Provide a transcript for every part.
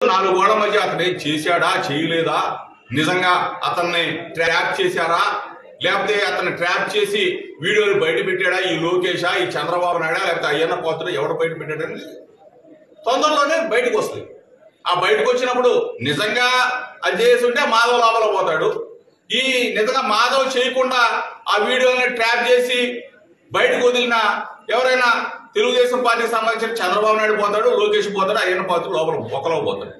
నాలుగు గోడల మధ్య అతను ఏం చేశాడా చేయలేదా నిజంగా అతన్ని ట్రాప్ చేశారా లేకపోతే అతన్ని ట్రాప్ చేసి వీడియోలు బయట పెట్టాడా ఈ లోకేషా ఈ చంద్రబాబు నాయుడా లేకపోతే అయ్యన్న పోతుడు ఎవడు బయట పెట్టాడని తొందరలోనే బయటకు వస్తుంది ఆ బయటకు వచ్చినప్పుడు నిజంగా అది చేసి ఉంటే మాధవ్ లోపల పోతాడు ఈ నిజంగా మాధవ్ చేయకుండా ఆ వీడియోని ట్రాప్ చేసి బయటకు వదిలిన ఎవరైనా తెలుగుదేశం పార్టీకి సంబంధించిన చంద్రబాబు నాయుడు పోతాడు లోకేష్ పోతాడు అయ్యన్న పోతాడు లోపల బొక్కలో పోతాడు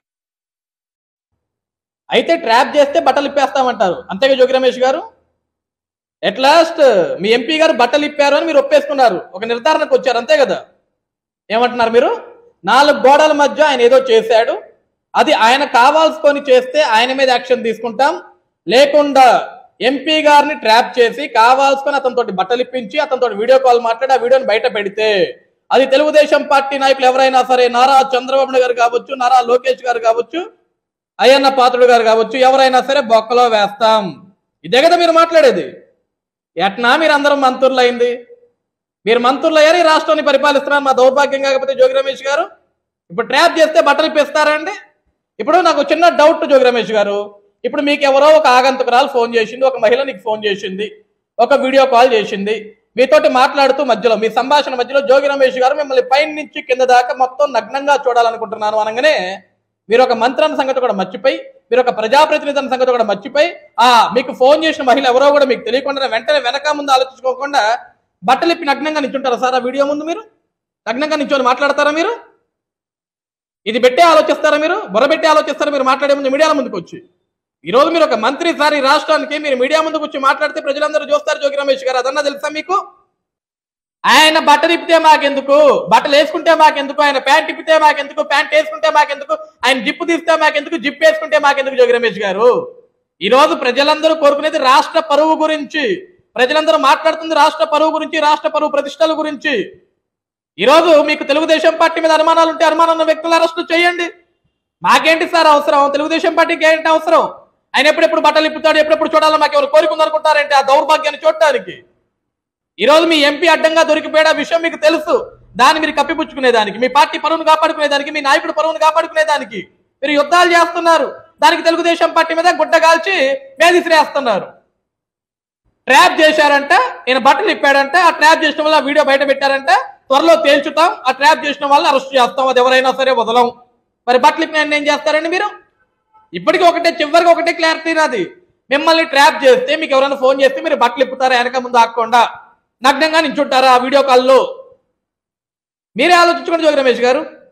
అయితే ట్రాప్ చేస్తే బట్టలు ఇప్పేస్తామంటారు అంతేగా జోగి రమేష్ గారు ఎట్ లాస్ట్ మీ ఎంపీ గారు బట్టలు ఇప్పారు అని మీరు ఒప్పేసుకున్నారు ఒక నిర్ధారణకు వచ్చారు అంతే కదా ఏమంటున్నారు మీరు నాలుగు గోడల మధ్య ఆయన ఏదో చేశాడు అది ఆయన కావాల్సుకొని చేస్తే ఆయన మీద యాక్షన్ తీసుకుంటాం లేకుండా ఎంపీ గారిని ట్రాప్ చేసి కావాల్సుకొని అతనితోటి బట్టలు ఇప్పించి అతనితోటి వీడియో కాల్ మాట్లాడి ఆ వీడియోని బయట పెడితే అది తెలుగుదేశం పార్టీ నాయకులు ఎవరైనా సరే నారా చంద్రబాబు నాయుడు గారు కావచ్చు నారా లోకేష్ గారు కావచ్చు అయ్యన్న పాత్రుడు గారు కావచ్చు ఎవరైనా సరే బొక్కలో వేస్తాం ఇదే కదా మీరు మాట్లాడేది ఎట్నా మీరు అందరం మంత్రులు అయింది మీరు మంత్రులు అయ్యారు ఈ రాష్ట్రాన్ని పరిపాలిస్తున్నారు మా దౌర్భాగ్యం కాకపోతే జోగి రమేష్ గారు ఇప్పుడు ట్రాప్ చేస్తే బట్టలు ఇప్పిస్తారండి ఇప్పుడు నాకు చిన్న డౌట్ జోగి రమేష్ గారు ఇప్పుడు మీకు ఎవరో ఒక ఆగంతకురాలు ఫోన్ చేసింది ఒక మహిళ నీకు ఫోన్ చేసింది ఒక వీడియో కాల్ చేసింది మీతోటి మాట్లాడుతూ మధ్యలో మీ సంభాషణ మధ్యలో జోగి రమేష్ గారు మిమ్మల్ని పైన నుంచి కింద దాకా మొత్తం నగ్నంగా చూడాలనుకుంటున్నాను అనగానే మీరు ఒక మంత్రి అన్న సంగతి కూడా మర్చిపోయి మీరు ఒక ప్రజాప్రతినిధి అన్న సంగతి కూడా మర్చిపోయి ఆ మీకు ఫోన్ చేసిన మహిళ ఎవరో కూడా మీకు తెలియకుండా వెంటనే వెనక ముందు ఆలోచించుకోకుండా బట్టలు ఇప్పి నగ్నంగా నించుంటారా సార్ ఆ వీడియో ముందు మీరు నగ్నంగా నించొని మాట్లాడతారా మీరు ఇది పెట్టే ఆలోచిస్తారా మీరు బుర్రబెట్టే ఆలోచిస్తారా మీరు మాట్లాడే ముందు మీడియాల ముందుకు వచ్చి ఈ రోజు మీరు ఒక మంత్రి సార్ ఈ రాష్ట్రానికి మీరు మీడియా ముందుకు వచ్చి మాట్లాడితే ప్రజలందరూ చూస్తారు జోగి రమేష్ గారు అదన్నా తెలుసా మీకు ఆయన బట్టలు ఇప్పితే మాకెందుకు బట్టలు వేసుకుంటే మాకెందుకు ఆయన ప్యాంట్ ఇప్పితే మాకెందుకు ప్యాంట్ వేసుకుంటే మాకెందుకు ఆయన జిప్పు తీస్తే మాకెందుకు జిప్ వేసుకుంటే మాకెందుకు జోగి రమేష్ గారు ఈ రోజు ప్రజలందరూ కోరుకునేది రాష్ట్ర పరువు గురించి ప్రజలందరూ మాట్లాడుతుంది రాష్ట్ర పరువు గురించి రాష్ట్ర పరువు ప్రతిష్టల గురించి ఈ రోజు మీకు తెలుగుదేశం పార్టీ మీద అనుమానాలు ఉంటే అనుమానం ఉన్న వ్యక్తులు అరెస్టు చేయండి మాకేంటి సార్ అవసరం తెలుగుదేశం పార్టీకి ఏంటి అవసరం ఆయన ఎప్పుడెప్పుడు బట్టలు ఇప్పుతాడు ఎప్పుడెప్పుడు చూడాలో మాకు ఎవరు కోరిక అనుకుంటారంటే ఆ దౌర్భాగ్యాన్ని చూడటానికి ఈ రోజు మీ ఎంపీ అడ్డంగా దొరికిపోయాడు ఆ విషయం మీకు తెలుసు దాన్ని మీరు కప్పిపుచ్చుకునేదానికి మీ పార్టీ పరువును కాపాడుకునేదానికి మీ నాయకుడు పరువును కాపాడుకునేదానికి మీరు యుద్ధాలు చేస్తున్నారు దానికి తెలుగుదేశం పార్టీ మీద గుడ్డ కాల్చి వేధిసిరేస్తున్నారు ట్రాప్ చేశారంట ఈయన బట్టలు ఇప్పాడంట ఆ ట్రాప్ చేసిన వల్ల ఆ వీడియో బయట పెట్టారంట త్వరలో తేల్చుతాం ఆ ట్రాప్ చేసిన వాళ్ళని అరెస్ట్ చేస్తాం అది ఎవరైనా సరే వదలం మరి బట్టలు ఇప్పిన ఏం చేస్తారండి మీరు ఇప్పటికీ ఒకటే చివరికి ఒకటే క్లారిటీ నాది మిమ్మల్ని ట్రాప్ చేస్తే మీకు ఎవరైనా ఫోన్ చేస్తే మీరు బట్టలు ఇప్పుతారా వెనక ముందు ఆకుండా నగ్నంగా నించుంటారా ఆ వీడియో కాల్లో మీరే ఆలోచించుకోండి జోగి రమేష్ గారు